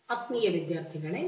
ಆತ್ಮೀಯ ವಿದ್ಯಾರ್ಥಿಗಳೇ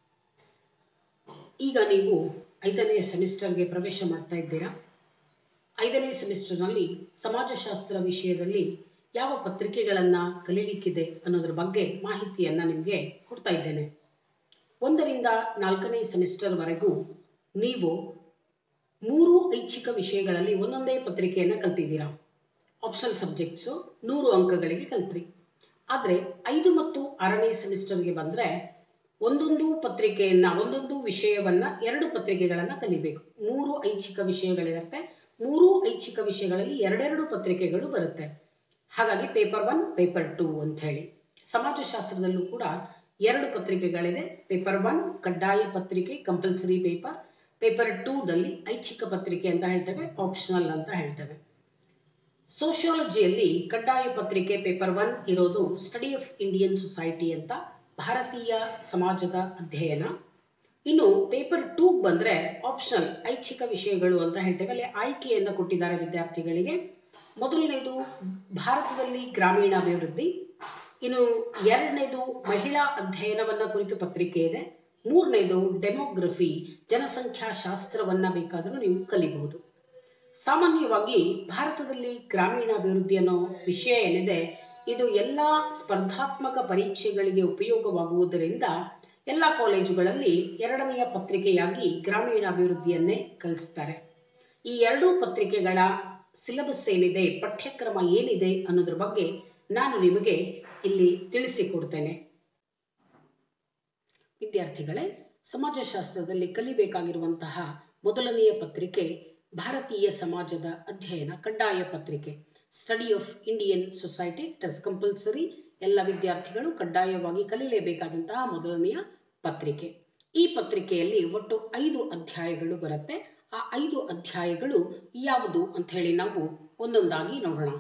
ಈಗ ನೀವು ಐದನೇ ಸೆಮಿಸ್ಟರ್ಗೆ ಪ್ರವೇಶ ಮಾಡ್ತಾ ಇದ್ದೀರಾ ಐದನೇ ಸೆಮಿಸ್ಟರ್ನಲ್ಲಿ ಸಮಾಜಶಾಸ್ತ್ರ ವಿಷಯದಲ್ಲಿ ಯಾವ ಪತ್ರಿಕೆಗಳನ್ನು ಕಲೀಲಿಕ್ಕಿದೆ ಅನ್ನೋದ್ರ ಬಗ್ಗೆ ಮಾಹಿತಿಯನ್ನು ನಿಮಗೆ ಕೊಡ್ತಾ ಇದ್ದೇನೆ ಒಂದರಿಂದ ನಾಲ್ಕನೇ ಸೆಮಿಸ್ಟರ್ವರೆಗೂ ನೀವು ಮೂರು ಐಚ್ಛಿಕ ವಿಷಯಗಳಲ್ಲಿ ಒಂದೊಂದೇ ಪತ್ರಿಕೆಯನ್ನು ಕಲ್ತಿದ್ದೀರಾ ಆಪ್ಷನಲ್ ಸಬ್ಜೆಕ್ಟ್ಸು ನೂರು ಅಂಕಗಳಿಗೆ ಕಲ್ತ್ರಿ ಆದರೆ ಐದು ಮತ್ತು ಆರನೇ ಸೆಮಿಸ್ಟರ್ಗೆ ಬಂದರೆ ಒಂದೊಂದು ಪತ್ರಿಕೆಯನ್ನು ಒಂದೊಂದು ವಿಷಯವನ್ನು ಎರಡು ಪತ್ರಿಕೆಗಳನ್ನು ಕಲಿಬೇಕು ಮೂರು ಐಚ್ಛಿಕ ವಿಷಯಗಳಿರುತ್ತೆ ಮೂರು ಐಚ್ಛಿಕ ವಿಷಯಗಳಲ್ಲಿ ಎರಡೆರಡು ಪತ್ರಿಕೆಗಳು ಬರುತ್ತೆ ಹಾಗಾಗಿ ಪೇಪರ್ ಒನ್ ಪೇಪರ್ ಟೂ ಅಂತ ಹೇಳಿ ಸಮಾಜಶಾಸ್ತ್ರದಲ್ಲೂ ಕೂಡ ಎರಡು ಪತ್ರಿಕೆಗಳಿದೆ ಪೇಪರ್ ಒನ್ ಕಡ್ಡಾಯ ಪತ್ರಿಕೆ ಕಂಪಲ್ಸರಿ ಪೇಪರ್ ಪೇಪರ್ ಟೂದಲ್ಲಿ ಐಚ್ಛಿಕ ಪತ್ರಿಕೆ ಅಂತ ಹೇಳ್ತೇವೆ ಆಪ್ಷನಲ್ ಅಂತ ಹೇಳ್ತೇವೆ ಸೋಷಿಯಾಲಜಿಯಲ್ಲಿ ಕಡ್ಡಾಯ ಪತ್ರಿಕೆ ಪೇಪರ್ ಒನ್ ಇರೋದು ಸ್ಟಡಿ ಆಫ್ ಇಂಡಿಯನ್ ಸೊಸೈಟಿ ಅಂತ ಭಾರತೀಯ ಸಮಾಜದ ಅಧ್ಯಯನ ಇನ್ನು ಪೇಪರ್ ಟೂ ಬಂದರೆ ಆಪ್ಷನಲ್ ಐಚ್ಛಿಕ ವಿಷಯಗಳು ಅಂತ ಹೇಳ್ತೇವೆ ಅಲ್ಲಿ ಆಯ್ಕೆಯನ್ನು ಕೊಟ್ಟಿದ್ದಾರೆ ವಿದ್ಯಾರ್ಥಿಗಳಿಗೆ ಮೊದಲನೇದು ಭಾರತದಲ್ಲಿ ಗ್ರಾಮೀಣಾಭಿವೃದ್ಧಿ ಇನ್ನು ಎರಡನೇದು ಮಹಿಳಾ ಅಧ್ಯಯನವನ್ನ ಕುರಿತು ಪತ್ರಿಕೆ ಇದೆ ಮೂರನೇದು ಡೆಮೋಗ್ರಫಿ ಜನಸಂಖ್ಯಾ ಶಾಸ್ತ್ರವನ್ನ ಬೇಕಾದರೂ ನೀವು ಕಲಿಬಹುದು ಸಾಮಾನ್ಯವಾಗಿ ಭಾರತದಲ್ಲಿ ಗ್ರಾಮೀಣಾಭಿವೃದ್ಧಿ ಅನ್ನೋ ವಿಷಯ ಏನಿದೆ ಇದು ಎಲ್ಲ ಸ್ಪರ್ಧಾತ್ಮಕ ಪರೀಕ್ಷೆಗಳಿಗೆ ಉಪಯೋಗವಾಗುವುದರಿಂದ ಎಲ್ಲ ಕಾಲೇಜುಗಳಲ್ಲಿ ಎರಡನೆಯ ಪತ್ರಿಕೆಯಾಗಿ ಗ್ರಾಮೀಣಾಭಿವೃದ್ಧಿಯನ್ನೇ ಕಲಿಸ್ತಾರೆ ಈ ಎರಡೂ ಪತ್ರಿಕೆಗಳ ಸಿಲೆಬಸ್ ಏನಿದೆ ಪಠ್ಯಕ್ರಮ ಏನಿದೆ ಅನ್ನೋದ್ರ ಬಗ್ಗೆ ನಾನು ನಿಮಗೆ ಇಲ್ಲಿ ತಿಳಿಸಿಕೊಡ್ತೇನೆ ವಿದ್ಯಾರ್ಥಿಗಳೇ ಸಮಾಜಶಾಸ್ತ್ರದಲ್ಲಿ ಕಲಿಬೇಕಾಗಿರುವಂತಹ ಮೊದಲನೆಯ ಪತ್ರಿಕೆ ಭಾರತೀಯ ಸಮಾಜದ ಅಧ್ಯಯನ ಕಡ್ಡಾಯ ಪತ್ರಿಕೆ study of Indian society it's compulsory ಎಲ್ಲ ವಿದ್ಯಾರ್ಥಿಗಳು ಕಡ್ಡಾಯವಾಗಿ ಕಲಿಯಲೇಬೇಕಾದಂತಹ ಮೊದಲನೆಯ ಪತ್ರಿಕೆ ಈ ಪತ್ರಿಕೆಯಲ್ಲಿ ಒಟ್ಟು ಐದು ಅಧ್ಯಾಯಗಳು ಬರುತ್ತೆ ಆ ಐದು ಅಧ್ಯಾಯಗಳು ಯಾವುದು ಅಂತ ಹೇಳಿ ನಾವು ಒಂದೊಂದಾಗಿ ನೋಡೋಣ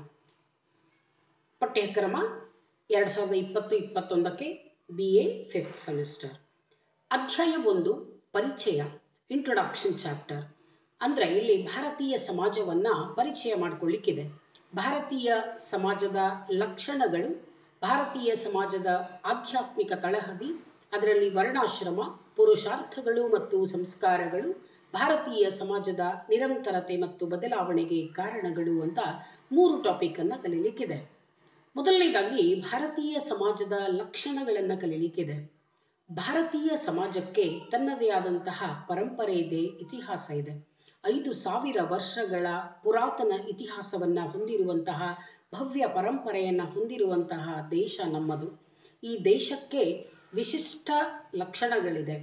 ಪಠ್ಯಕ್ರಮ ಎರಡು ಸಾವಿರದ ಇಪ್ಪತ್ತು ಇಪ್ಪತ್ತೊಂದಕ್ಕೆ ಬಿ ಎ ಫಿಫ್ತ್ ಸೆಮಿಸ್ಟರ್ ಅಧ್ಯಾಯ ಒಂದು ಪರಿಚಯ ಇಂಟ್ರೊಡಕ್ಷನ್ ಚಾಪ್ಟರ್ ಅಂದ್ರೆ ಇಲ್ಲಿ ಭಾರತೀಯ ಸಮಾಜವನ್ನ ಪರಿಚಯ ಮಾಡಿಕೊಳ್ಳಿಕ್ಕಿದೆ ಭಾರತೀಯ ಸಮಾಜದ ಲಕ್ಷಣಗಳು ಭಾರತೀಯ ಸಮಾಜದ ಆಧ್ಯಾತ್ಮಿಕ ತಳಹದಿ ಅದರಲ್ಲಿ ವರ್ಣಾಶ್ರಮ ಪುರುಷಾರ್ಥಗಳು ಮತ್ತು ಸಂಸ್ಕಾರಗಳು ಭಾರತೀಯ ಸಮಾಜದ ನಿರಂತರತೆ ಮತ್ತು ಬದಲಾವಣೆಗೆ ಕಾರಣಗಳು ಅಂತ ಮೂರು ಟಾಪಿಕ್ ಅನ್ನ ಕಲೀಲಿಕ್ಕಿದೆ ಮೊದಲನೇದಾಗಿ ಭಾರತೀಯ ಸಮಾಜದ ಲಕ್ಷಣಗಳನ್ನು ಕಲೀಲಿಕ್ಕಿದೆ ಭಾರತೀಯ ಸಮಾಜಕ್ಕೆ ತನ್ನದೇ ಆದಂತಹ ಪರಂಪರೆ ಇದೆ ಇತಿಹಾಸ ಇದೆ ಐದು ಸಾವಿರ ವರ್ಷಗಳ ಪುರಾತನ ಇತಿಹಾಸವನ್ನ ಹೊಂದಿರುವಂತಹ ಭವ್ಯ ಪರಂಪರೆಯನ್ನ ಹೊಂದಿರುವಂತಹ ದೇಶ ನಮ್ಮದು ಈ ದೇಶಕ್ಕೆ ವಿಶಿಷ್ಟ ಲಕ್ಷಣಗಳಿದೆ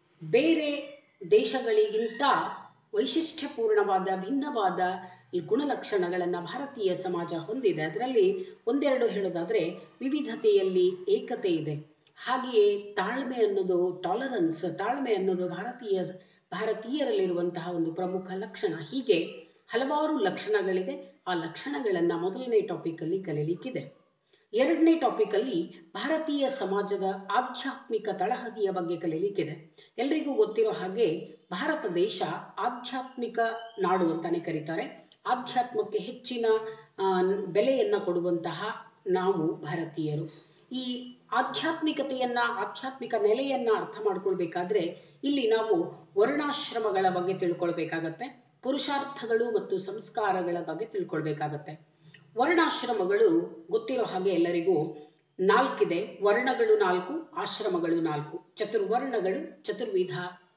ಬೇರೆ ದೇಶಗಳಿಗಿಂತ ವೈಶಿಷ್ಟ್ಯಪೂರ್ಣವಾದ ಭಿನ್ನವಾದ ಗುಣಲಕ್ಷಣಗಳನ್ನು ಭಾರತೀಯ ಸಮಾಜ ಹೊಂದಿದೆ ಅದರಲ್ಲಿ ಒಂದೆರಡು ಹೇಳೋದಾದ್ರೆ ವಿವಿಧತೆಯಲ್ಲಿ ಏಕತೆ ಇದೆ ಹಾಗೆಯೇ ತಾಳ್ಮೆ ಅನ್ನೋದು ಟಾಲರೆನ್ಸ್ ತಾಳ್ಮೆ ಅನ್ನೋದು ಭಾರತೀಯ ಭಾರತೀಯರಲ್ಲಿರುವಂತಹ ಒಂದು ಪ್ರಮುಖ ಲಕ್ಷಣ ಹೀಗೆ ಹಲವಾರು ಲಕ್ಷಣಗಳಿದೆ ಆ ಲಕ್ಷಣಗಳನ್ನು ಮೊದಲನೇ ಟಾಪಿಕಲ್ಲಿ ಕಲೀಲಿಕ್ಕಿದೆ ಎರಡನೇ ಟಾಪಿಕಲ್ಲಿ ಭಾರತೀಯ ಸಮಾಜದ ಆಧ್ಯಾತ್ಮಿಕ ತಳಹದಿಯ ಬಗ್ಗೆ ಕಲೀಲಿಕ್ಕಿದೆ ಎಲ್ರಿಗೂ ಗೊತ್ತಿರೋ ಹಾಗೆ ಭಾರತ ದೇಶ ಆಧ್ಯಾತ್ಮಿಕ ನಾಡು ಅಂತಾನೆ ಕರೀತಾರೆ ಆಧ್ಯಾತ್ಮಕ್ಕೆ ಹೆಚ್ಚಿನ ಬೆಲೆಯನ್ನ ಕೊಡುವಂತಹ ನಾವು ಭಾರತೀಯರು ಈ ಆಧ್ಯಾತ್ಮಿಕತೆಯನ್ನ ಆಧ್ಯಾತ್ಮಿಕ ನೆಲೆಯನ್ನ ಅರ್ಥ ಮಾಡ್ಕೊಳ್ಬೇಕಾದ್ರೆ ಇಲ್ಲಿ ನಾವು ವರ್ಣಾಶ್ರಮಗಳ ಬಗ್ಗೆ ತಿಳ್ಕೊಳ್ಬೇಕಾಗತ್ತೆ ಪುರುಷಾರ್ಥಗಳು ಮತ್ತು ಸಂಸ್ಕಾರಗಳ ಬಗ್ಗೆ ತಿಳ್ಕೊಳ್ಬೇಕಾಗತ್ತೆ ವರ್ಣಾಶ್ರಮಗಳು ಗೊತ್ತಿರೋ ಹಾಗೆ ಎಲ್ಲರಿಗೂ ನಾಲ್ಕಿದೆ ವರ್ಣಗಳು ನಾಲ್ಕು ಆಶ್ರಮಗಳು ನಾಲ್ಕು ಚತುರ್ವರ್ಣಗಳು ಚತುರ್ವಿಧ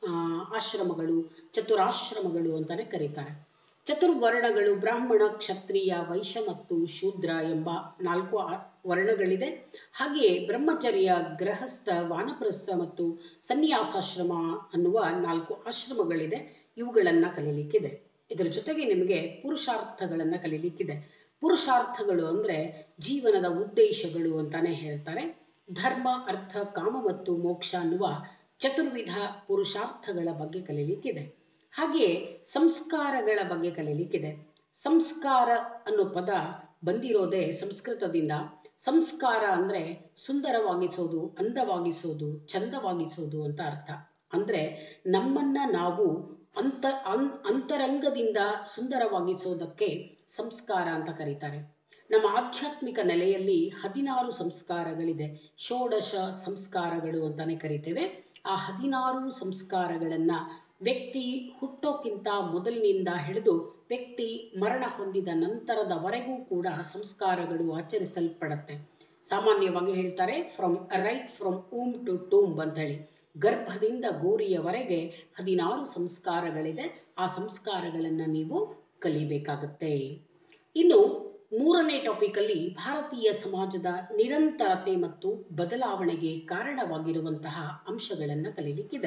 ಆಶ್ರಮಗಳು ಚತುರಾಶ್ರಮಗಳು ಅಂತಾನೆ ಕರೀತಾರೆ ಚತುರ್ವರ್ಣಗಳು ಬ್ರಾಹ್ಮಣ ಕ್ಷತ್ರಿಯ ವೈಶ್ಯ ಮತ್ತು ಶೂದ್ರ ಎಂಬ ನಾಲ್ಕು ವರ್ಣಗಳಿದೆ ಹಾಗೆಯೇ ಬ್ರಹ್ಮಚರ್ಯ ಗೃಹಸ್ಥ ವಾನಪ್ರಸ್ಥ ಮತ್ತು ಸನ್ಯಾಸಾಶ್ರಮ ಅನ್ನುವ ನಾಲ್ಕು ಆಶ್ರಮಗಳಿದೆ ಇವುಗಳನ್ನ ಕಲೀಲಿಕ್ಕಿದೆ ಇದರ ಜೊತೆಗೆ ನಿಮಗೆ ಪುರುಷಾರ್ಥಗಳನ್ನ ಕಲೀಲಿಕ್ಕಿದೆ ಪುರುಷಾರ್ಥಗಳು ಅಂದ್ರೆ ಜೀವನದ ಉದ್ದೇಶಗಳು ಅಂತಾನೆ ಹೇಳ್ತಾರೆ ಧರ್ಮ ಅರ್ಥ ಕಾಮ ಮತ್ತು ಮೋಕ್ಷ ಅನ್ನುವ ಚತುರ್ವಿಧ ಪುರುಷಾರ್ಥಗಳ ಬಗ್ಗೆ ಕಲೀಲಿಕ್ಕಿದೆ ಹಾಗೆಯೇ ಸಂಸ್ಕಾರಗಳ ಬಗ್ಗೆ ಕಲೀಲಿಕ್ಕಿದೆ ಸಂಸ್ಕಾರ ಅನ್ನೋ ಪದ ಬಂದಿರೋದೇ ಸಂಸ್ಕೃತದಿಂದ ಸಂಸ್ಕಾರ ಅಂದ್ರೆ ಸುಂದರವಾಗಿಸೋದು ಅಂದವಾಗಿಸೋದು ಚಂದವಾಗಿಸೋದು ಅಂತ ಅರ್ಥ ಅಂದ್ರೆ ನಮ್ಮನ್ನ ನಾವು ಅಂತ ಅಂತರಂಗದಿಂದ ಸುಂದರವಾಗಿಸೋದಕ್ಕೆ ಸಂಸ್ಕಾರ ಅಂತ ಕರೀತಾರೆ ನಮ್ಮ ಆಧ್ಯಾತ್ಮಿಕ ನೆಲೆಯಲ್ಲಿ ಹದಿನಾರು ಸಂಸ್ಕಾರಗಳಿದೆ ಷೋಡಶ ಸಂಸ್ಕಾರಗಳು ಅಂತಾನೆ ಕರಿತೇವೆ ಆ ಹದಿನಾರು ಸಂಸ್ಕಾರಗಳನ್ನ ವ್ಯಕ್ತಿ ಹುಟ್ಟೋಕ್ಕಿಂತ ಮೊದಲಿನಿಂದ ಹಿಡಿದು ವ್ಯಕ್ತಿ ಮರಣ ಹೊಂದಿದ ನಂತರದವರೆಗೂ ಕೂಡ ಸಂಸ್ಕಾರಗಳು ಆಚರಿಸಲ್ಪಡತ್ತೆ ಸಾಮಾನ್ಯವಾಗಿ ಹೇಳ್ತಾರೆ from right from womb to tomb ಅಂತ ಹೇಳಿ ಗರ್ಭದಿಂದ ಗೋರಿಯವರೆಗೆ ಹದಿನಾರು ಸಂಸ್ಕಾರಗಳಿದೆ ಆ ಸಂಸ್ಕಾರಗಳನ್ನು ನೀವು ಕಲಿಬೇಕಾಗತ್ತೆ ಇನ್ನು ಮೂರನೇ ಟಾಪಿಕ್ ಅಲ್ಲಿ ಭಾರತೀಯ ಸಮಾಜದ ನಿರಂತರತೆ ಮತ್ತು ಬದಲಾವಣೆಗೆ ಕಾರಣವಾಗಿರುವಂತಹ ಅಂಶಗಳನ್ನು ಕಲೀಲಿಕ್ಕಿದೆ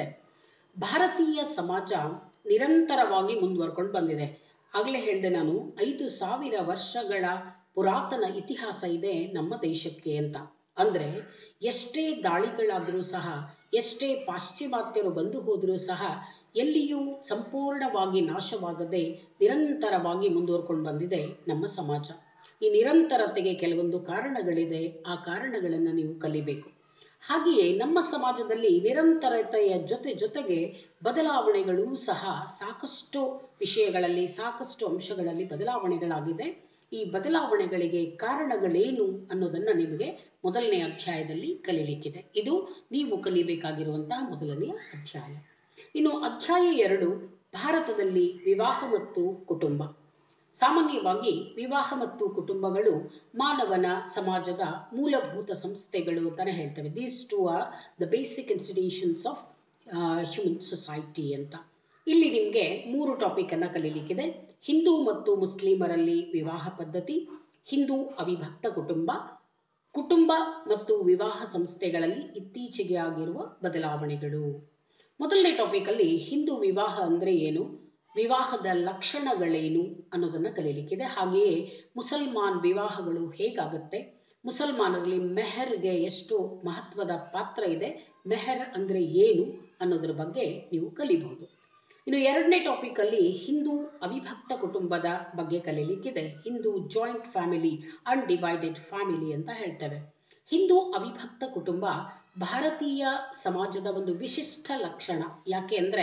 ಭಾರತೀಯ ಸಮಾಜ ನಿರಂತರವಾಗಿ ಮುಂದುವರ್ಕೊಂಡು ಬಂದಿದೆ ಆಗಲೇ ಹೇಳಿದೆ ನಾನು ಐದು ಸಾವಿರ ವರ್ಷಗಳ ಪುರಾತನ ಇತಿಹಾಸ ಇದೆ ನಮ್ಮ ದೇಶಕ್ಕೆ ಅಂತ ಅಂದ್ರೆ ಎಷ್ಟೇ ದಾಳಿಗಳಾದರೂ ಸಹ ಎಷ್ಟೇ ಪಾಶ್ಚಿಮಾತ್ಯರು ಬಂದು ಹೋದರೂ ಸಹ ಎಲ್ಲಿಯೂ ಸಂಪೂರ್ಣವಾಗಿ ನಾಶವಾಗದೆ ನಿರಂತರವಾಗಿ ಮುಂದುವರ್ಕೊಂಡು ಬಂದಿದೆ ನಮ್ಮ ಸಮಾಜ ಈ ನಿರಂತರತೆಗೆ ಕೆಲವೊಂದು ಕಾರಣಗಳಿದೆ ಆ ಕಾರಣಗಳನ್ನು ನೀವು ಕಲಿಬೇಕು ಹಾಗೆಯೇ ನಮ್ಮ ಸಮಾಜದಲ್ಲಿ ನಿರಂತರತೆಯ ಜೊತೆ ಜೊತೆಗೆ ಬದಲಾವಣೆಗಳು ಸಹ ಸಾಕಷ್ಟು ವಿಷಯಗಳಲ್ಲಿ ಸಾಕಷ್ಟು ಅಂಶಗಳಲ್ಲಿ ಬದಲಾವಣೆಗಳಾಗಿದೆ ಈ ಬದಲಾವಣೆಗಳಿಗೆ ಕಾರಣಗಳೇನು ಅನ್ನೋದನ್ನ ನಿಮಗೆ ಮೊದಲನೇ ಅಧ್ಯಾಯದಲ್ಲಿ ಕಲೀಲಿಕ್ಕಿದೆ ಇದು ನೀವು ಕಲಿಬೇಕಾಗಿರುವಂತಹ ಮೊದಲನೆಯ ಅಧ್ಯಾಯ ಇನ್ನು ಅಧ್ಯಾಯ ಎರಡು ಭಾರತದಲ್ಲಿ ವಿವಾಹ ಮತ್ತು ಕುಟುಂಬ ಸಾಮಾನ್ಯವಾಗಿ ವಿವಾಹ ಮತ್ತು ಕುಟುಂಬಗಳು ಮಾನವನ ಸಮಾಜದ ಮೂಲಭೂತ ಸಂಸ್ಥೆಗಳು ಅಂತಾನೆ ಹೇಳ್ತೇವೆ these two are the basic institutions of human society ಅಂತ ಇಲ್ಲಿ ನಿಮಗೆ ಮೂರು ಟಾಪಿಕ್ ಅನ್ನ ಕಲೀಲಿಕ್ಕಿದೆ ಹಿಂದೂ ಮತ್ತು ಮುಸ್ಲಿಮರಲ್ಲಿ ವಿವಾಹ ಪದ್ಧತಿ ಹಿಂದೂ ಅವಿಭಕ್ತ ಕುಟುಂಬ ಕುಟುಂಬ ಮತ್ತು ವಿವಾಹ ಸಂಸ್ಥೆಗಳಲ್ಲಿ ಇತ್ತೀಚೆಗೆ ಆಗಿರುವ ಬದಲಾವಣೆಗಳು ಮೊದಲನೇ ಟಾಪಿಕ್ ಅಲ್ಲಿ ಹಿಂದೂ ವಿವಾಹ ಅಂದ್ರೆ ಏನು ವಿವಾಹದ ಲಕ್ಷಣಗಳೇನು ಅನ್ನೋದನ್ನ ಕಲೀಲಿಕ್ಕಿದೆ ಹಾಗೆಯೇ ಮುಸಲ್ಮಾನ್ ವಿವಾಹಗಳು ಹೇಗಾಗುತ್ತೆ ಮುಸಲ್ಮಾನರಲ್ಲಿ ಮೆಹರ್ಗೆ ಎಷ್ಟು ಮಹತ್ವದ ಪಾತ್ರ ಇದೆ ಮೆಹರ್ ಅಂದ್ರೆ ಏನು ಅನ್ನೋದ್ರ ಬಗ್ಗೆ ನೀವು ಕಲಿಬಹುದು ಇನ್ನು ಎರಡನೇ ಟಾಪಿಕ್ ಅಲ್ಲಿ ಹಿಂದೂ ಅವಿಭಕ್ತ ಕುಟುಂಬದ ಬಗ್ಗೆ ಕಲೀಲಿಕ್ಕಿದೆ Hindu joint family undivided family ಅಂತ ಹೇಳ್ತೇವೆ ಹಿಂದೂ ಅವಿಭಕ್ತ ಕುಟುಂಬ ಭಾರತೀಯ ಸಮಾಜದ ಒಂದು ವಿಶಿಷ್ಟ ಲಕ್ಷಣ ಯಾಕೆ ಅಂದ್ರೆ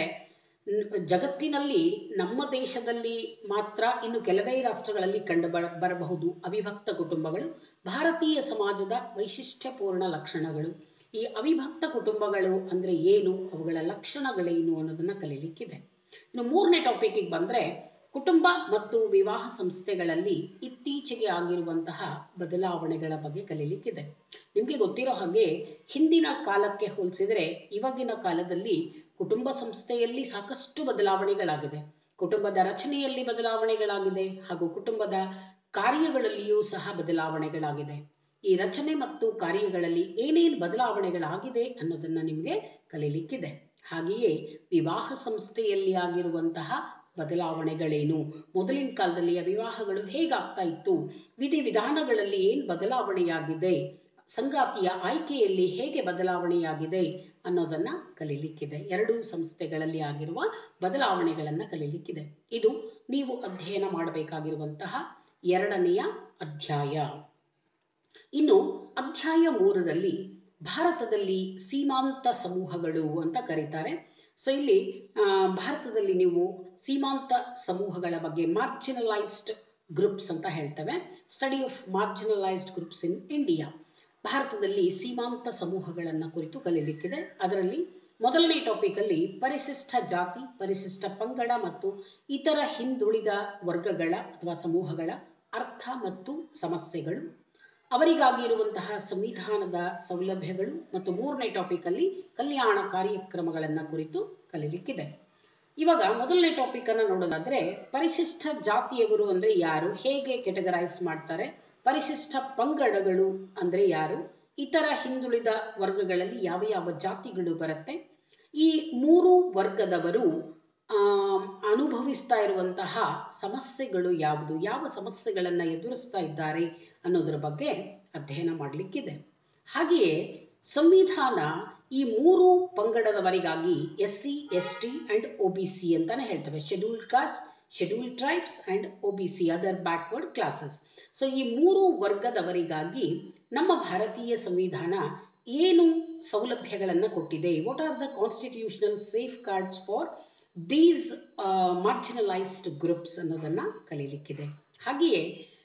ಜಗತ್ತಿನಲ್ಲಿ ನಮ್ಮ ದೇಶದಲ್ಲಿ ಮಾತ್ರ ಇನ್ನು ಕೆಲವೇ ರಾಷ್ಟ್ರಗಳಲ್ಲಿ ಕಂಡು ಬರಬಹುದು ಅವಿಭಕ್ತ ಕುಟುಂಬಗಳು ಭಾರತೀಯ ಸಮಾಜದ ವೈಶಿಷ್ಟ್ಯಪೂರ್ಣ ಲಕ್ಷಣಗಳು ಈ ಅವಿಭಕ್ತ ಕುಟುಂಬಗಳು ಅಂದ್ರೆ ಏನು ಅವುಗಳ ಲಕ್ಷಣಗಳೇನು ಅನ್ನೋದನ್ನ ಕಲೀಲಿಕ್ಕಿದೆ ಇನ್ನು ಮೂರನೇ ಟಾಪಿಕ್ಗೆ ಬಂದ್ರೆ ಕುಟುಂಬ ಮತ್ತು ವಿವಾಹ ಸಂಸ್ಥೆಗಳಲ್ಲಿ ಇತ್ತೀಚೆಗೆ ಆಗಿರುವಂತಹ ಬದಲಾವಣೆಗಳ ಬಗ್ಗೆ ಕಲೀಲಿಕ್ಕಿದೆ ನಿಮಗೆ ಗೊತ್ತಿರೋ ಹಾಗೆ ಹಿಂದಿನ ಕಾಲಕ್ಕೆ ಹೋಲಿಸಿದರೆ ಇವಾಗಿನ ಕಾಲದಲ್ಲಿ ಕುಟುಂಬ ಸಂಸ್ಥೆಯಲ್ಲಿ ಸಾಕಷ್ಟು ಬದಲಾವಣೆಗಳಾಗಿದೆ ಕುಟುಂಬದ ರಚನೆಯಲ್ಲಿ ಬದಲಾವಣೆಗಳಾಗಿದೆ ಹಾಗೂ ಕುಟುಂಬದ ಕಾರ್ಯಗಳಲ್ಲಿಯೂ ಸಹ ಬದಲಾವಣೆಗಳಾಗಿದೆ ಈ ರಚನೆ ಮತ್ತು ಕಾರ್ಯಗಳಲ್ಲಿ ಏನೇನು ಬದಲಾವಣೆಗಳಾಗಿದೆ ಅನ್ನೋದನ್ನ ನಿಮಗೆ ಕಲೀಲಿಕ್ಕಿದೆ ಹಾಗೆಯೇ ವಿವಾಹ ಸಂಸ್ಥೆಯಲ್ಲಿ ಆಗಿರುವಂತಹ ಬದಲಾವಣೆಗಳೇನು ಮೊದಲಿನ ಕಾಲದಲ್ಲಿ ಆ ವಿವಾಹಗಳು ಹೇಗಾಗ್ತಾ ಇತ್ತು ವಿಧಿವಿಧಾನಗಳಲ್ಲಿ ಏನು ಬದಲಾವಣೆಯಾಗಿದೆ ಸಂಗಾತಿಯ ಆಯ್ಕೆಯಲ್ಲಿ ಹೇಗೆ ಬದಲಾವಣೆಯಾಗಿದೆ ಅನ್ನೋದನ್ನ ಕಲೀಲಿಕ್ಕಿದೆ ಎರಡೂ ಸಂಸ್ಥೆಗಳಲ್ಲಿ ಆಗಿರುವ ಬದಲಾವಣೆಗಳನ್ನ ಕಲೀಲಿಕ್ಕಿದೆ ಇದು ನೀವು ಅಧ್ಯಯನ ಮಾಡಬೇಕಾಗಿರುವಂತಹ ಎರಡನೆಯ ಅಧ್ಯಾಯ ಇನ್ನು ಅಧ್ಯಾಯ ಮೂರರಲ್ಲಿ ಭಾರತದಲ್ಲಿ ಸೀಮಾಂತ ಸಮೂಹಗಳು ಅಂತ ಕರೀತಾರೆ ಸೊ ಇಲ್ಲಿ ಭಾರತದಲ್ಲಿ ನೀವು ಸೀಮಾಂತ ಸಮೂಹಗಳ ಬಗ್ಗೆ ಮಾರ್ಜಿನಲೈಸ್ಡ್ ಗ್ರೂಪ್ಸ್ ಅಂತ ಹೇಳ್ತೇವೆ study of marginalised groups in India ಭಾರತದಲ್ಲಿ ಸೀಮಾಂತ ಸಮೂಹಗಳನ್ನು ಕುರಿತು ಕಲೀಲಿಕ್ಕಿದೆ ಅದರಲ್ಲಿ ಮೊದಲನೇ ಟಾಪಿಕ್ ಅಲ್ಲಿ ಪರಿಶಿಷ್ಟ ಜಾತಿ ಪರಿಶಿಷ್ಟ ಪಂಗಡ ಮತ್ತು ಇತರ ಹಿಂದುಳಿದ ವರ್ಗಗಳ ಅಥವಾ ಸಮೂಹಗಳ ಅರ್ಥ ಮತ್ತು ಸಮಸ್ಯೆಗಳು ಅವರಿಗಾಗಿ ಇರುವಂತಹ ಸಂವಿಧಾನದ ಸೌಲಭ್ಯಗಳು ಮತ್ತು ಮೂರನೇ ಟಾಪಿಕ್ ಅಲ್ಲಿ ಕಲ್ಯಾಣ ಕಾರ್ಯಕ್ರಮಗಳನ್ನ ಕುರಿತು ಕಲೀಲಿಕ್ಕಿದೆ ಇವಾಗ ಮೊದಲನೇ ಟಾಪಿಕ್ ಅನ್ನ ನೋಡೋದಾದ್ರೆ ಪರಿಶಿಷ್ಟ ಜಾತಿಯವರು ಅಂದ್ರೆ ಯಾರು ಹೇಗೆ ಕೆಟಗರೈಸ್ ಮಾಡ್ತಾರೆ ಪರಿಶಿಷ್ಟ ಪಂಗಡಗಳು ಅಂದ್ರೆ ಯಾರು ಇತರ ಹಿಂದುಳಿದ ವರ್ಗಗಳಲ್ಲಿ ಯಾವ ಯಾವ ಜಾತಿಗಳು ಬರುತ್ತೆ ಈ ಮೂರು ವರ್ಗದವರು ಅನುಭವಿಸ್ತಾ ಇರುವಂತಹ ಸಮಸ್ಯೆಗಳು ಯಾವುದು ಯಾವ ಸಮಸ್ಯೆಗಳನ್ನ ಎದುರಿಸ್ತಾ ಇದ್ದಾರೆ ಅನ್ನೋದರ ಬಗ್ಗೆ ಅಧ್ಯಯನ ಮಾಡಲಿಕ್ಕಿದೆ ಹಾಗೆಯೇ ಸಂವಿಧಾನ ಈ ಮೂರು ಪಂಗಡದವರಿಗಾಗಿ S C S T and O B C ಅಂತಾನೆ ಹೇಳ್ತೇವೆ scheduled caste scheduled tribes and O B C other backward classes so ಈ ಮೂರು ವರ್ಗದವರಿಗಾಗಿ ನಮ್ಮ ಭಾರತೀಯ ಸಂವಿಧಾನ ಏನು ಸೌಲಭ್ಯಗಳನ್ನು ಕೊಟ್ಟಿದೆ what are the constitutional safeguards for these marginalised groups ಅನ್ನೋದನ್ನ ಕಲೀಲಿಕ್ಕಿದೆ ಹಾಗೆಯೇ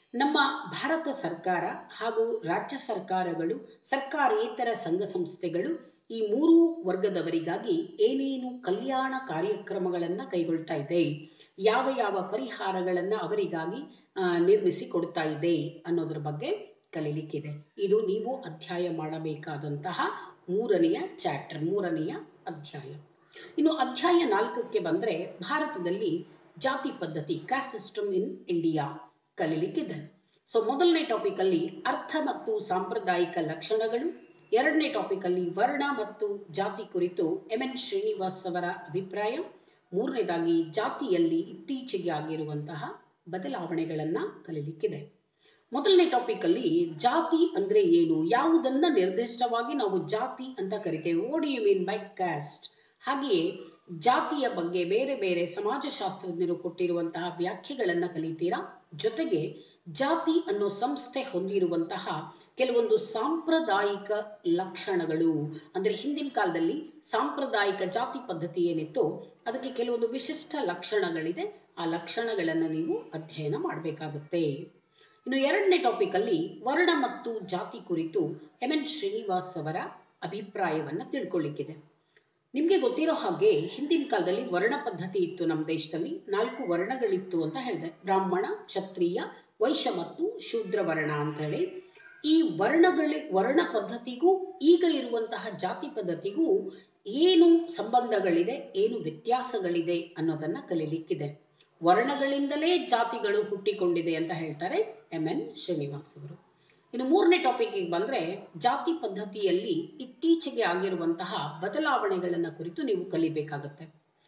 ನಮ್ಮ ಭಾರತ ಸರ್ಕಾರ ಹಾಗೂ ರಾಜ್ಯ ಸರ್ಕಾರಗಳು ಸರ್ಕಾರೇತರ ಸಂಘ ಸಂಸ್ಥೆಗಳು ಈ ಮೂರು ವರ್ಗದವರಿಗಾಗಿ ಏನೇನು ಕಲ್ಯಾಣ ಕಾರ್ಯಕ್ರಮಗಳನ್ನು ಕೈಗೊಳ್ತಾ ಇದೆ ಯಾವ ಯಾವ ಪರಿಹಾರಗಳನ್ನು ಅವರಿಗಾಗಿ ಆ, ನಿರ್ಮಿಸಿ ಕೊಡ್ತಾ ಇದೆ ಅನ್ನೋದ್ರ ಬಗ್ಗೆ ಕಲೀಲಿಕ್ಕಿದೆ ಇದು ನೀವು ಅಧ್ಯಾಯ ಮಾಡಬೇಕಾದಂತಹ ಮೂರನೆಯ ಚಾಪ್ಟರ್ ಮೂರನೆಯ ಅಧ್ಯಾಯ ಇನ್ನು ಅಧ್ಯಾಯ ನಾಲ್ಕಕ್ಕೆ ಬಂದರೆ ಭಾರತದಲ್ಲಿ ಜಾತಿ ಪದ್ಧತಿ ಕಾಸ್ಟ್ ಸಿಸ್ಟಮ್ ಇನ್ ಇಂಡಿಯಾ ಕಲೀಲಿಕ್ಕಿದೆ ಸೊ ಮೊದಲನೇ ಟಾಪಿಕ್ ಅಲ್ಲಿ ಅರ್ಥ ಮತ್ತು ಸಾಂಪ್ರದಾಯಿಕ ಲಕ್ಷಣಗಳು ಎರಡನೇ ಟಾಪಿಕ್ ಅಲ್ಲಿ ವರ್ಣ ಮತ್ತು ಜಾತಿ ಕುರಿತು ಎಂ ಎನ್ ಶ್ರೀನಿವಾಸ್ ಅವರ ಅಭಿಪ್ರಾಯ ಮೂರನೇದಾಗಿ ಜಾತಿಯಲ್ಲಿ ಇತ್ತೀಚೆಗೆ ಆಗಿರುವಂತಹ ಬದಲಾವಣೆಗಳನ್ನ ಕಲೀಲಿಕ್ಕಿದೆ ಮೊದಲನೇ ಟಾಪಿಕ್ ಅಲ್ಲಿ ಜಾತಿ ಅಂದ್ರೆ ಏನು ಯಾವುದನ್ನ ನಿರ್ದಿಷ್ಟವಾಗಿ ನಾವು ಜಾತಿ ಅಂತ ಕರಿತೇವೆ what you mean by caste ಹಾಗೆಯೇ ಜಾತಿಯ ಬಗ್ಗೆ ಬೇರೆ ಬೇರೆ ಸಮಾಜಶಾಸ್ತ್ರಜ್ಞರು ಕೊಟ್ಟಿರುವಂತಹ ವ್ಯಾಖ್ಯೆಗಳನ್ನ ಕಲಿತೀರಾ ಜೊತೆಗೆ ಜಾತಿ ಅನ್ನೋ ಸಂಸ್ಥೆ ಹೊಂದಿರುವಂತಹ ಕೆಲವೊಂದು ಸಾಂಪ್ರದಾಯಿಕ ಲಕ್ಷಣಗಳು ಅಂದ್ರೆ ಹಿಂದಿನ ಕಾಲದಲ್ಲಿ ಸಾಂಪ್ರದಾಯಿಕ ಜಾತಿ ಪದ್ಧತಿ ಏನಿತ್ತು ಅದಕ್ಕೆ ಕೆಲವೊಂದು ವಿಶಿಷ್ಟ ಲಕ್ಷಣಗಳಿದೆ ಆ ಲಕ್ಷಣಗಳನ್ನು ನೀವು ಅಧ್ಯಯನ ಮಾಡಬೇಕಾಗುತ್ತೆ ಇನ್ನು ಎರಡನೇ ಟಾಪಿಕ್ ಅಲ್ಲಿ ವರ್ಣ ಮತ್ತು ಜಾತಿ ಕುರಿತು ಎಂ ಎನ್ ಶ್ರೀನಿವಾಸ್ ಅವರ ಅಭಿಪ್ರಾಯವನ್ನ ತಿಳ್ಕೊಳ್ಳಿಕ್ಕಿದೆ ನಿಮಗೆ ಗೊತ್ತಿರೋ ಹಾಗೆ ಹಿಂದಿನ ಕಾಲದಲ್ಲಿ ವರ್ಣ ಪದ್ಧತಿ ಇತ್ತು ನಮ್ಮ ದೇಶದಲ್ಲಿ ನಾಲ್ಕು ವರ್ಣಗಳಿತ್ತು ಅಂತ ಹೇಳಿದೆ ಬ್ರಾಹ್ಮಣ ಕ್ಷತ್ರಿಯ ವೈಶ್ಯ ಮತ್ತು ಶೂದ್ರ ವರ್ಣ ಅಂತ ಹೇಳಿ ಈ ವರ್ಣಗಳಿ ವರ್ಣ ಪದ್ಧತಿಗೂ ಈಗ ಇರುವಂತಹ ಜಾತಿ ಪದ್ಧತಿಗೂ ಏನು ಸಂಬಂಧಗಳಿದೆ ಏನು ವ್ಯತ್ಯಾಸಗಳಿದೆ ಅನ್ನೋದನ್ನ ಕಲೀಲಿಕ್ಕಿದೆ ವರ್ಣಗಳಿಂದಲೇ ಜಾತಿಗಳು ಹುಟ್ಟಿಕೊಂಡಿದೆ ಅಂತ ಹೇಳ್ತಾರೆ ಎಂ ಎನ್ ಶ್ರೀನಿವಾಸ್ ಅವರು ಇನ್ನು ಮೂರನೇ ಟಾಪಿಕ್ಗೆ ಬಂದ್ರೆ ಜಾತಿ ಪದ್ಧತಿಯಲ್ಲಿ ಇತ್ತೀಚೆಗೆ ಆಗಿರುವಂತಹ ಬದಲಾವಣೆಗಳನ್ನ ಕುರಿತು ನೀವು ಕಲಿಬೇಕಾಗತ್ತೆ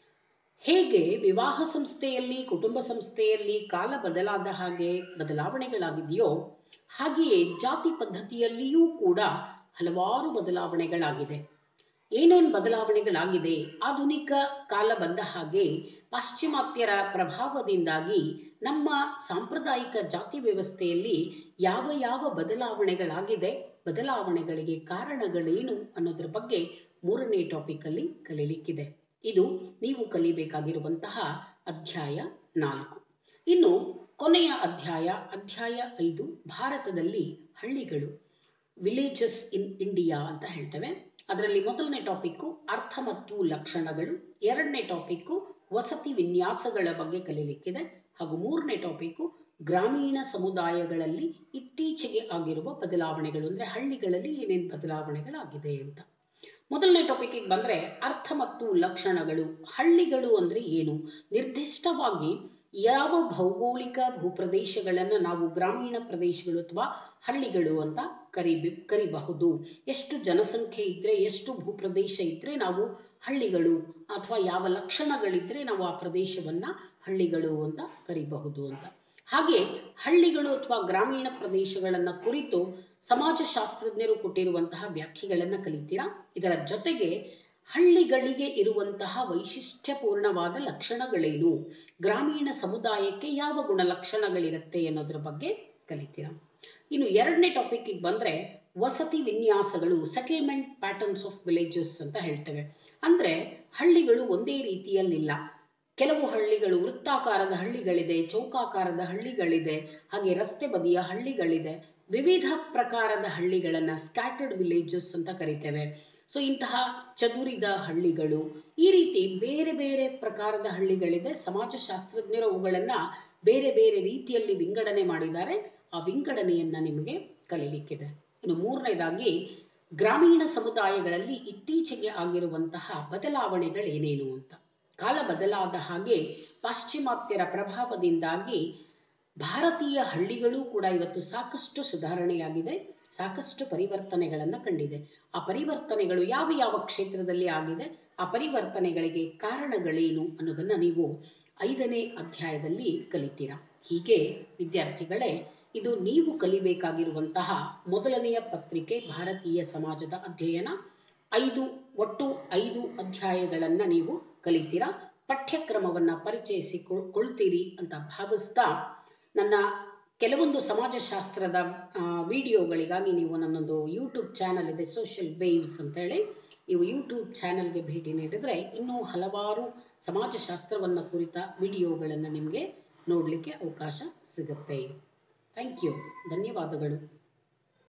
ಹೇಗೆ ವಿವಾಹ ಸಂಸ್ಥೆಯಲ್ಲಿ ಕುಟುಂಬ ಸಂಸ್ಥೆಯಲ್ಲಿ ಕಾಲ ಬದಲಾದ ಹಾಗೆ ಬದಲಾವಣೆಗಳಾಗಿದೆಯೋ ಹಾಗೆಯೇ ಜಾತಿ ಪದ್ಧತಿಯಲ್ಲಿಯೂ ಕೂಡ ಹಲವಾರು ಬದಲಾವಣೆಗಳಾಗಿದೆ ಏನೇನು ಬದಲಾವಣೆಗಳಾಗಿದೆ ಆಧುನಿಕ ಕಾಲ ಬಂದ ಹಾಗೆ ಪಾಶ್ಚಿಮಾತ್ಯರ ಪ್ರಭಾವದಿಂದಾಗಿ ನಮ್ಮ ಸಾಂಪ್ರದಾಯಿಕ ಜಾತಿ ವ್ಯವಸ್ಥೆಯಲ್ಲಿ ಯಾವ ಯಾವ ಬದಲಾವಣೆಗಳಾಗಿದೆ ಬದಲಾವಣೆಗಳಿಗೆ ಕಾರಣಗಳೇನು ಅನ್ನೋದ್ರ ಬಗ್ಗೆ ಮೂರನೇ ಟಾಪಿಕ್ ಅಲ್ಲಿ ಕಲೀಲಿಕ್ಕಿದೆ ಇದು ನೀವು ಕಲಿಬೇಕಾಗಿರುವಂತಹ ಅಧ್ಯಾಯ ನಾಲ್ಕು ಇನ್ನು ಕೊನೆಯ ಅಧ್ಯಾಯ ಅಧ್ಯಾಯ ಐದು ಭಾರತದಲ್ಲಿ ಹಳ್ಳಿಗಳು ವಿಲೇಜಸ್ ಇನ್ ಇಂಡಿಯಾ ಅಂತ ಹೇಳ್ತೇವೆ ಅದರಲ್ಲಿ ಮೊದಲನೇ ಟಾಪಿಕ್ಕು ಅರ್ಥ ಮತ್ತು ಲಕ್ಷಣಗಳು ಎರಡನೇ ಟಾಪಿಕ್ಕು ವಸತಿ ವಿನ್ಯಾಸಗಳ ಬಗ್ಗೆ ಕಲೀಲಿಕ್ಕಿದೆ ಹಾಗೂ ಮೂರನೇ ಟಾಪಿಕ್ಕು ಗ್ರಾಮೀಣ ಸಮುದಾಯಗಳಲ್ಲಿ ಇತ್ತೀಚೆಗೆ ಆಗಿರುವ ಬದಲಾವಣೆಗಳು ಅಂದ್ರೆ ಹಳ್ಳಿಗಳಲ್ಲಿ ಏನೇನು ಬದಲಾವಣೆಗಳಾಗಿದೆ ಅಂತ ಮೊದಲನೇ ಟಾಪಿಕ್ಗೆ ಬಂದ್ರೆ ಅರ್ಥ ಮತ್ತು ಲಕ್ಷಣಗಳು ಹಳ್ಳಿಗಳು ಅಂದ್ರೆ ಏನು ನಿರ್ದಿಷ್ಟವಾಗಿ ಯಾವ ಭೌಗೋಳಿಕ ಭೂಪ್ರದೇಶಗಳನ್ನು ನಾವು ಗ್ರಾಮೀಣ ಪ್ರದೇಶಗಳು ಅಥವಾ ಹಳ್ಳಿಗಳು ಅಂತ ಕರಿ ಕರಿಬಹುದು ಎಷ್ಟು ಜನಸಂಖ್ಯೆ ಇದ್ರೆ ಎಷ್ಟು ಭೂಪ್ರದೇಶ ಇದ್ರೆ ನಾವು ಹಳ್ಳಿಗಳು ಅಥವಾ ಯಾವ ಲಕ್ಷಣಗಳಿದ್ರೆ ನಾವು ಆ ಪ್ರದೇಶವನ್ನ ಹಳ್ಳಿಗಳು ಅಂತ ಕರಿಬಹುದು ಅಂತ ಹಾಗೆ ಹಳ್ಳಿಗಳು ಅಥವಾ ಗ್ರಾಮೀಣ ಪ್ರದೇಶಗಳನ್ನ ಕುರಿತು ಸಮಾಜಶಾಸ್ತ್ರಜ್ಞರು ಕೊಟ್ಟಿರುವಂತಹ ವ್ಯಾಖ್ಯೆಗಳನ್ನ ಕಲಿತೀರಾ ಇದರ ಜೊತೆಗೆ ಹಳ್ಳಿಗಳಿಗೆ ಇರುವಂತಹ ವೈಶಿಷ್ಟ್ಯಪೂರ್ಣವಾದ ಲಕ್ಷಣಗಳೇನು ಗ್ರಾಮೀಣ ಸಮುದಾಯಕ್ಕೆ ಯಾವ ಗುಣಲಕ್ಷಣಗಳಿರುತ್ತೆ ಅನ್ನೋದ್ರ ಬಗ್ಗೆ ಕಲಿತೀರಾ ಇನ್ನು ಎರಡನೇ ಟಾಪಿಕ್ಗೆ ಬಂದ್ರೆ ವಸತಿ ವಿನ್ಯಾಸಗಳು ಸೆಟಲ್ಮೆಂಟ್ ಪ್ಯಾಟರ್ನ್ಸ್ ಆಫ್ ವಿಲೇಜಸ್ ಅಂತ ಹೇಳ್ತೇವೆ ಅಂದ್ರೆ ಹಳ್ಳಿಗಳು ಒಂದೇ ರೀತಿಯಲ್ಲಿಲ್ಲ ಕೆಲವು ಹಳ್ಳಿಗಳು ವೃತ್ತಾಕಾರದ ಹಳ್ಳಿಗಳಿದೆ ಚೌಕಾಕಾರದ ಹಳ್ಳಿಗಳಿದೆ ಹಾಗೆ ರಸ್ತೆ ಬದಿಯ ಹಳ್ಳಿಗಳಿದೆ ವಿವಿಧ ಪ್ರಕಾರದ ಹಳ್ಳಿಗಳನ್ನ ಸ್ಕ್ಯಾಟರ್ಡ್ ವಿಲೇಜಸ್ ಅಂತ ಕರಿತೇವೆ ಸೊ ಇಂತಹ ಚದುರಿದ ಹಳ್ಳಿಗಳು ಈ ರೀತಿ ಬೇರೆ ಬೇರೆ ಪ್ರಕಾರದ ಹಳ್ಳಿಗಳಿದೆ ಸಮಾಜಶಾಸ್ತ್ರಜ್ಞರು ಅವುಗಳನ್ನ ಬೇರೆ ಬೇರೆ ರೀತಿಯಲ್ಲಿ ವಿಂಗಡಣೆ ಮಾಡಿದ್ದಾರೆ ಆ ವಿಂಗಡಣೆಯನ್ನ ನಿಮಗೆ ಕಲೀಲಿಕ್ಕಿದೆ ಇನ್ನು ಮೂರನೇದಾಗಿ ಗ್ರಾಮೀಣ ಸಮುದಾಯಗಳಲ್ಲಿ ಇತ್ತೀಚೆಗೆ ಆಗಿರುವಂತಹ ಬದಲಾವಣೆಗಳೇನೇನು ಅಂತ ಕಾಲ ಬದಲಾದ ಹಾಗೆ ಪಾಶ್ಚಿಮಾತ್ಯರ ಪ್ರಭಾವದಿಂದಾಗಿ ಭಾರತೀಯ ಹಳ್ಳಿಗಳು ಕೂಡ ಇವತ್ತು ಸಾಕಷ್ಟು ಸುಧಾರಣೆಯಾಗಿದೆ ಸಾಕಷ್ಟು ಪರಿವರ್ತನೆಗಳನ್ನು ಕಂಡಿದೆ ಆ ಪರಿವರ್ತನೆಗಳು ಯಾವ ಯಾವ ಕ್ಷೇತ್ರದಲ್ಲಿ ಆಗಿದೆ ಆ ಪರಿವರ್ತನೆಗಳಿಗೆ ಕಾರಣಗಳೇನು ಅನ್ನೋದನ್ನ ನೀವು ಐದನೇ ಅಧ್ಯಾಯದಲ್ಲಿ ಕಲಿತೀರಾ ಹೀಗೆ ವಿದ್ಯಾರ್ಥಿಗಳೇ ಇದು ನೀವು ಕಲಿಬೇಕಾಗಿರುವಂತಹ ಮೊದಲನೆಯ ಪತ್ರಿಕೆ ಭಾರತೀಯ ಸಮಾಜದ ಅಧ್ಯಯನ ಐದು ಒಟ್ಟು ಐದು ಅಧ್ಯಾಯಗಳನ್ನ ನೀವು ಕಲಿತೀರಾ ಪಠ್ಯಕ್ರಮವನ್ನ ಪರಿಚಯಿಸಿಕೊಳ್ತೀರಿ ಅಂತ ಭಾವಿಸ್ತಾ ನನ್ನ ಕೆಲವೊಂದು ಸಮಾಜಶಾಸ್ತ್ರದ ವಿಡಿಯೋಗಳಿಗಾಗಿ ನೀವು ನನ್ನೊಂದು ಯೂಟ್ಯೂಬ್ ಚಾನಲ್ ಇದೆ ಸೋಷಿಯಲ್ ವೇವ್ಸ್ ಅಂತ ಹೇಳಿ ನೀವು ಯೂಟ್ಯೂಬ್ ಚಾನಲ್ಗೆ ಭೇಟಿ ನೀಡಿದ್ರೆ ಇನ್ನೂ ಹಲವಾರು ಸಮಾಜಶಾಸ್ತ್ರವನ್ನು ಕುರಿತ ವಿಡಿಯೋಗಳನ್ನು ನಿಮಗೆ ನೋಡಲಿಕ್ಕೆ ಅವಕಾಶ ಸಿಗುತ್ತೆ ಥ್ಯಾಂಕ್ ಯು ಧನ್ಯವಾದಗಳು